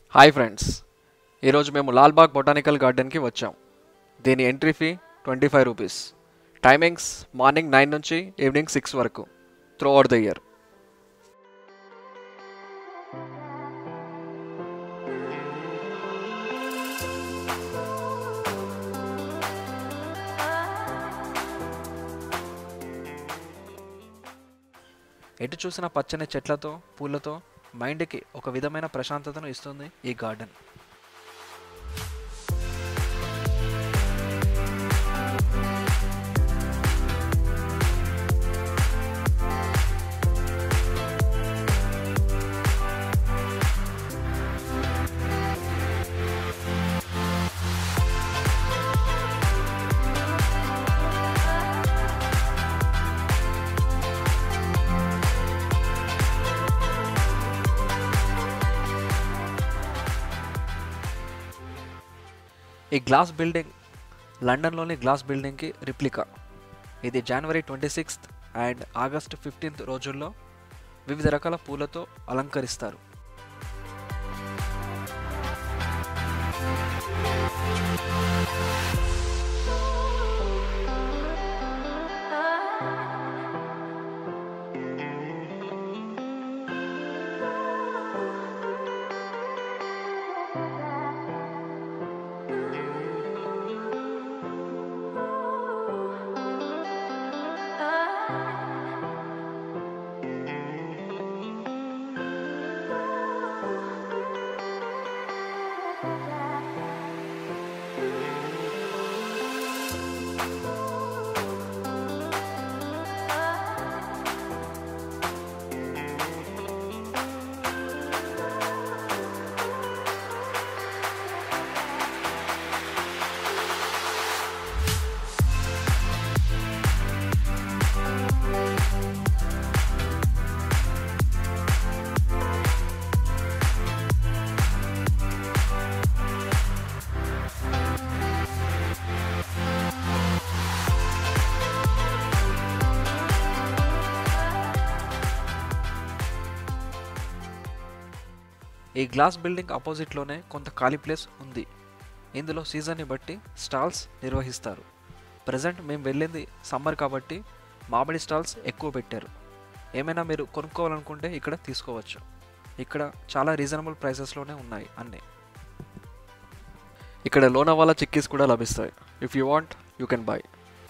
hi friends ఈరోజు మేము Lalbagh botanical గార్డెన్కి వచ్చాం దీని entry fee twenty five rupees timings morning nine నుంచి ఈవినింగ్ సిక్స్ వరకు త్రూ అవుట్ ద ఇయర్ ఎటు చూసిన పచ్చని చెట్లతో పూలతో మైండ్కి ఒక విధమైన ప్రశాంతతను ఇస్తుంది ఈ గార్డెన్ ఈ గ్లాస్ బిల్డింగ్ లండన్లోని గ్లాస్ బిల్డింగ్కి రిప్లికా ఇది January twenty sixth and August fifteenth రోజుల్లో వివిధ రకాల పూలతో అలంకరిస్తారు ఈ గ్లాస్ బిల్డింగ్ ఆపోజిట్లోనే కొంత ఖాళీ ప్లేస్ ఉంది ఇందులో సీజన్ని బట్టి స్టాల్స్ నిర్వహిస్తారు ప్రజెంట్ మేము వెళ్ళింది సమ్మర్ కాబట్టి మామిడి స్టాల్స్ ఎక్కువ పెట్టారు ఏమైనా మీరు కొనుక్కోవాలనుకుంటే ఇక్కడ తీసుకోవచ్చు ఇక్కడ చాలా రీజనబుల్ ప్రైసెస్లోనే ఉన్నాయి అన్నీ ఇక్కడ లోనావాలా చిక్కీస్ కూడా లభిస్తాయి if you want you can buy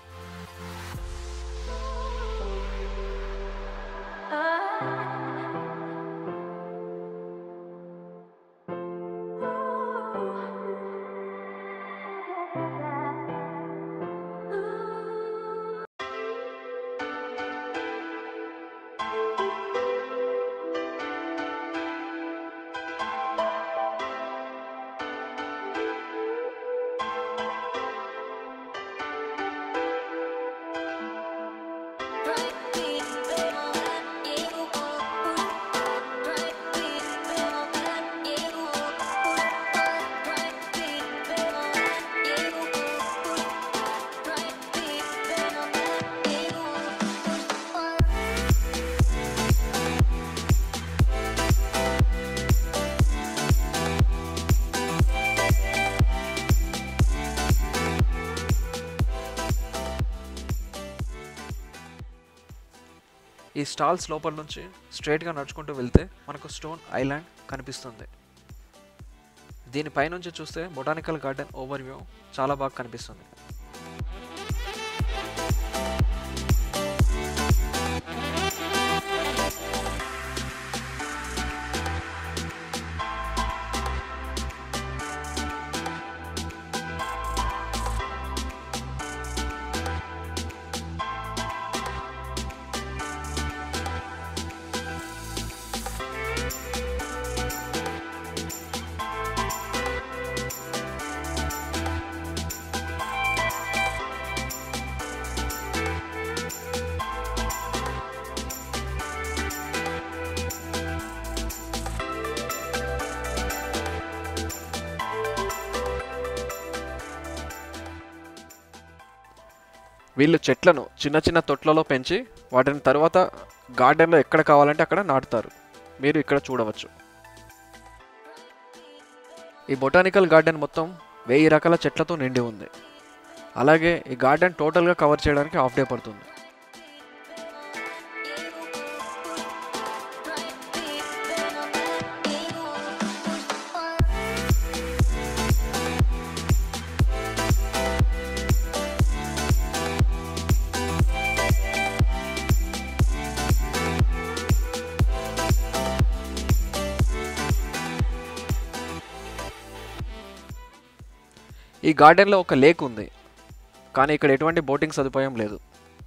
ఈ స్టాల్స్ లోపల నుంచి స్ట్రైట్గా నడుచుకుంటూ వెళ్తే మనకు స్టోన్ ఐలాండ్ కనిపిస్తుంది దీనిపైనుంచి చూస్తే బొటానికల్ గార్డెన్ ఓవర్ వ్యూ చాలా బాగా కనిపిస్తుంది వీళ్ళు చెట్లను చిన్న చిన్న తొట్లలో పెంచి వాటిని తర్వాత గార్డెన్లో ఎక్కడ కావాలంటే అక్కడ నాటుతారు మీరు ఇక్కడ చూడవచ్చు ఈ బొటానికల్ గార్డెన్ మొత్తం వెయ్యి రకాల చెట్లతో నిండి ఉంది అలాగే ఈ గార్డెన్ టోటల్గా కవర్ చేయడానికి హాఫ్ డే పడుతుంది ఈ గార్డెన్లో ఒక లేక్ ఉంది కానీ ఇక్కడ ఎటువంటి బోటింగ్ సదుపాయం లేదు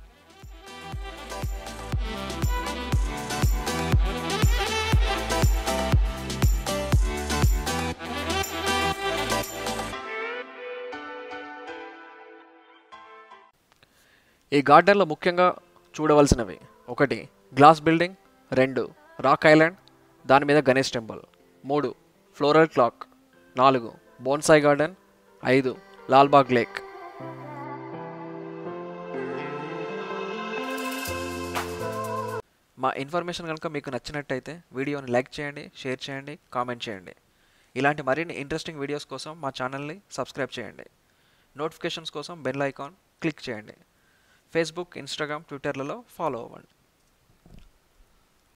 ఈ గార్డెన్లో ముఖ్యంగా చూడవలసినవి ఒకటి గ్లాస్ బిల్డింగ్ రెండు రాక్ ఐలాండ్ దాని మీద గణేష్ టెంపుల్ మూడు ఫ్లోరల్ క్లాక్ నాలుగు బోన్సాయి గార్డెన్ ఐదు లాల్బాగ్ లేక్ మా ఇన్ఫర్మేషన్ కనుక మీకు నచ్చినట్టయితే వీడియోని లైక్ చేయండి షేర్ చేయండి కామెంట్ చేయండి ఇలాంటి మరిన్ని ఇంట్రెస్టింగ్ వీడియోస్ కోసం మా ఛానల్ని సబ్స్క్రైబ్ చేయండి నోటిఫికేషన్స్ కోసం బెల్ ఐకాన్ క్లిక్ చేయండి ఫేస్బుక్ ఇన్స్టాగ్రామ్ ట్విట్టర్లలో ఫాలో అవ్వండి